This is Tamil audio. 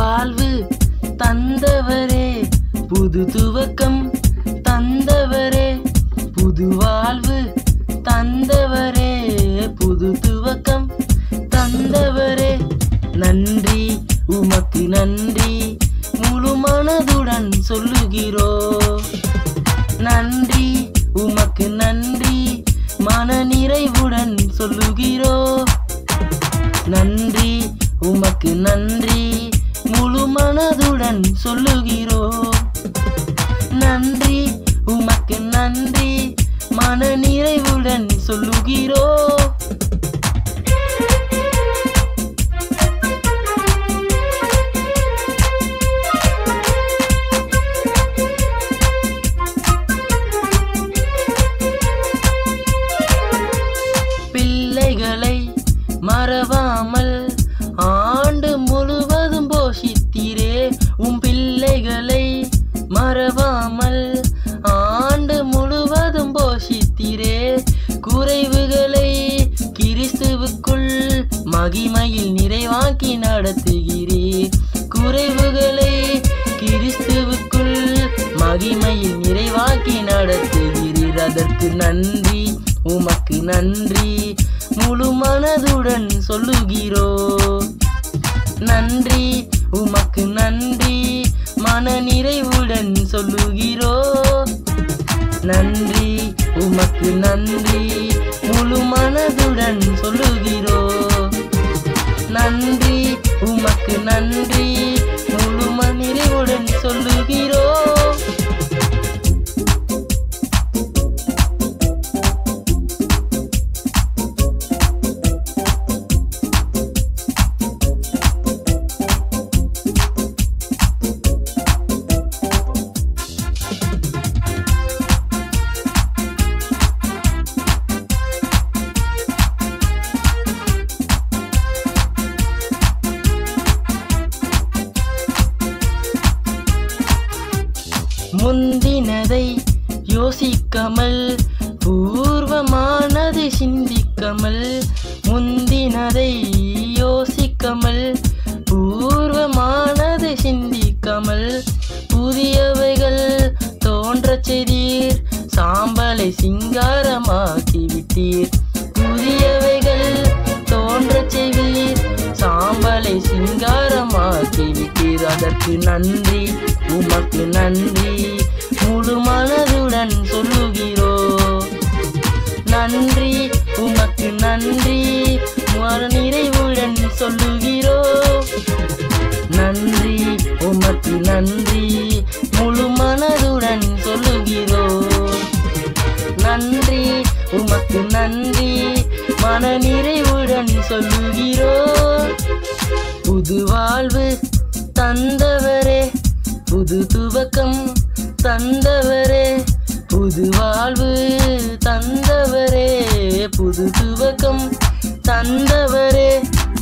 வாழ்வு தந்தவரே புது துவக்கம் தந்தவரே புது வாழ்வு தந்தவரே புது துவக்கம் தந்தவரே நன்றி உமக்கு நன்றி முழு மனதுடன் சொல்லுகிறோ நன்றி உமக்கு நன்றி மன நிறைவுடன் சொல்லுகிறோ நன்றி உமக்கு நன்றி முழு மனதுடன் சொல்லுகிறோ நன்றி உமக்கு நன்றி மன நிறைவுடன் சொல்லுகிறோ பிள்ளைகளை மறவாமல் ஆண்டு முழுவதும் போஷித்தீரே உம் பிள்ளைகளை மறவாமல் ஆண்டு முழுவதும் போஷித்தீரே குறைவுகளை கிறிஸ்துவுக்குள் மகிமையில் நிறைவாக்கி நடத்துகிறீர் குறைவுகளை கிறிஸ்துவுக்குள் மகிமையில் நிறைவாக்கி நடத்துகிறீர் அதற்கு நன்றி உமக்கு நன்றி முழு மனதுடன் சொல்லுகிறோ நன்றி உமக்கு நன்றி மன நிறைவுடன் சொல்லுகிறோ நன்றி உமக்கு நன்றி முழு மனதுடன் சொல்லுகிறோ நன்றி உமக்கு நன்றி முழு மன நிறைவுடன் சொல்லுகிறோ முந்தினதை யோசிக்காமல் பூர்வமானதை சிந்திக்காமல் முந்தினதை யோசிக்காமல் பூர்வமானதை சிந்திக்காமல் புதியவைகள் தோன்றச் செய்தீர் சாம்பலை சிங்காரமாக்கி விட்டீர் புதியவைகள் தோன்றச் செய்வீர் சாம்பலை சிங்காரமாக்கி விட்டீர் அதற்கு நன்றி உமக்கு நன்றி முழு மனதுடன் சொல்லுகிறோ நன்றி உமக்கு நன்றி மன நிறைவுடன் சொல்லுகிறோ நன்றி உமக்கு நன்றி முழு மனதுடன் சொல்லுகிறோ நன்றி உமக்கு நன்றி மன நிறைவுடன் சொல்லுகிறோ புது வாழ்வு தந்தவரே புது துவக்கம் தந்தவரே புது வாழ்வு தந்தவரே புது துவக்கம் தந்தவரே